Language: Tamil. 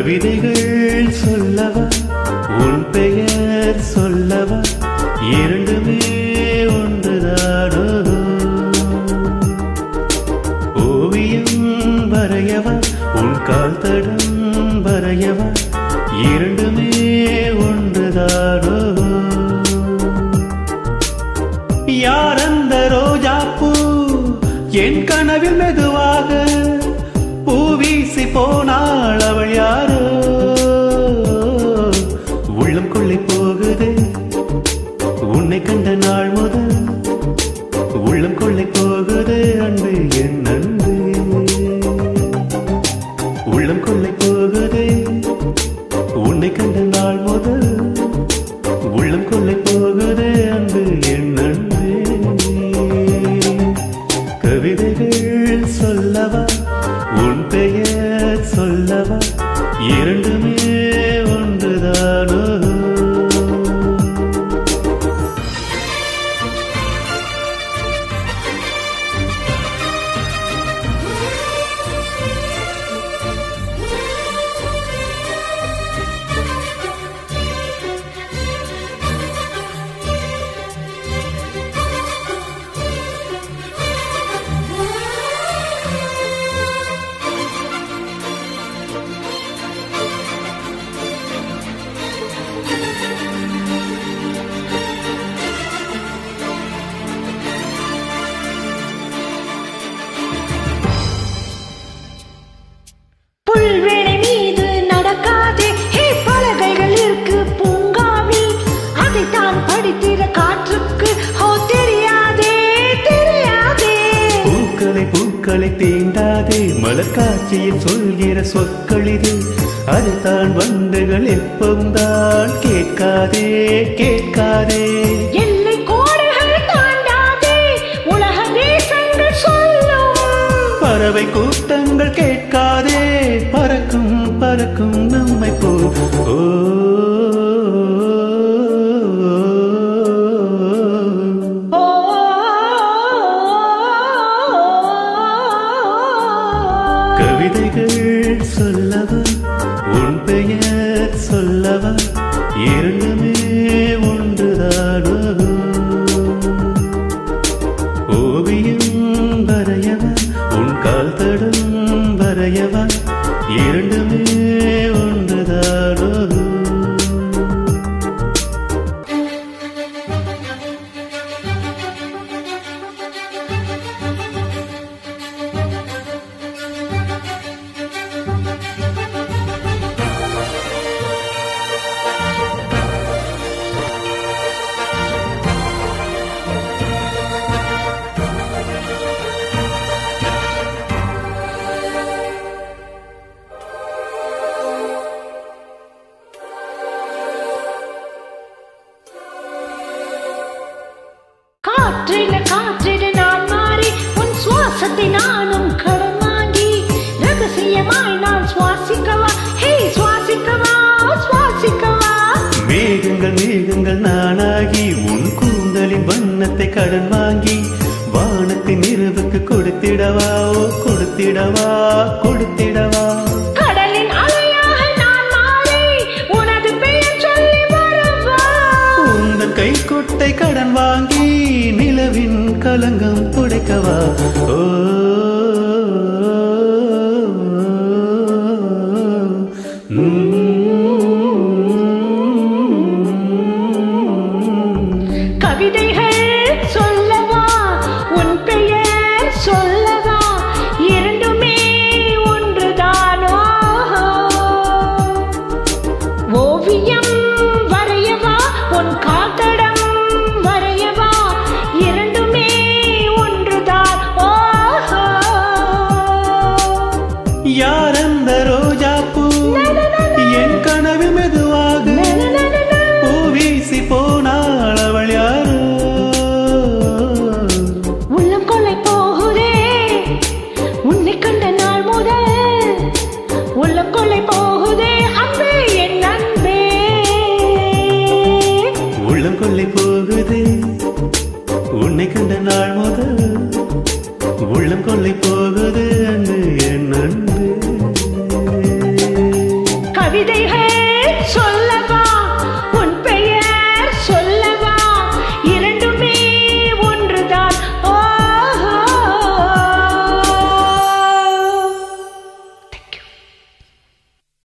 கவிதைகள் சொல்லவா உன் பெயர் சொல்லவா இரண்டுமே ஒன்றுதானோ ஓவியம் வரையவா உன் கால் தடம் வரையவா இரண்டுமே ஒன்றுதானோ யார் அந்த ரோஜா பூ என் கனவில் மெதுவாக பூ வீசி போனாள் அவள் யாரோ உள்ளம் கொள்ளை போகுது உன்னை கண்ட நாள் முதல் உள்ளம் கொள்ளை போகுது அன்பு என் அன்பு உள்ளம் கொள்ளை போகுது உன்னை கண்ட நாள் முதல் உள்ளம் கொள்ளை போகுது அன்பு என் அன்பு கவிதைகள் சொல்லவா உன் பெயர் சொல்லவா இரண்டுமே ஒன்றுதானோ புல்வெளி மீது நடக்காதே ஹே பலகைகள் இருக்கு பூங்காவில் அதைத்தான் படித்திட காற்றுக்கு ஹோ தெரியாதே தெரியாதே பூக்களை பூக்களை தீண்டாதே மலர் காட்சியில் சொல்கிற சொற்கள் இது அதுதான் வண்டுகள் எப்பவும் தான் கேட்காதே கேட்காதே எல்லை கோடுகள் தாண்டாதே உலக தேசங்கள் சொல்லும் பறவை கூட்டங்கள் கேட்காதே பறக்கும் பறக்கும் நம்மை போ ஓ ஓ கவிதைகள் சொல்லவா உன் பெயர் சொல்லவா இரண்டுமே ஒன்றுதானோ ஓவியம் வரையவா உன் கால் தடம் வரையவா இரண்டுமே ஒன்றுதானோ காற்றில காற்றிட நான் மாறி உன் சுவாசத்தை நானும் கடன் வாங்கி ரகசியமாய் நான் சுவாசிக்கவா ஹே சுவாசிக்கவா சுவாசிக்கவா மேகங்கள் மேகங்கள் நானாகி உன் கூந்தலின் வண்ணத்தை கடன் வாங்கி வானத்தின் இரவுக்கு கொடுத்திடவா ஓ கொடுத்திடவா கொடுத்திடவா கடலின் அலையாக நான் மாறி உனது பெயர் சொல்லி வரவா உந்தன் கை கொட்டை கடன் வாங்கி நிலவின் கலங்கம் துடைக்கவா ஓ கவிதைகள் சொல்லவா உன் பெயர் சொல்லவா இரண்டுமே ஒன்றுதானோ ஓவியம் வரையவா உன் காத்தடம் வரையவா இரண்டுமே ஒன்றுதான் ஓஹோ யார் அந்த ரோஜா பூ என் கனவு மெதுவாக பூ வீசி போனாள் அவள் யாரோ உள்ளம் கொள்ளை போகுதே உன்னை கண்ட நாள் முதல் உள்ளம் கொள்ளை போகுதே அன்பே என் அன்பே உள்ளம் கொள்ளை போகுது உன்னை கண்ட நாள் முதல் உள்ளம் கொள்ளை போகுது அன்பு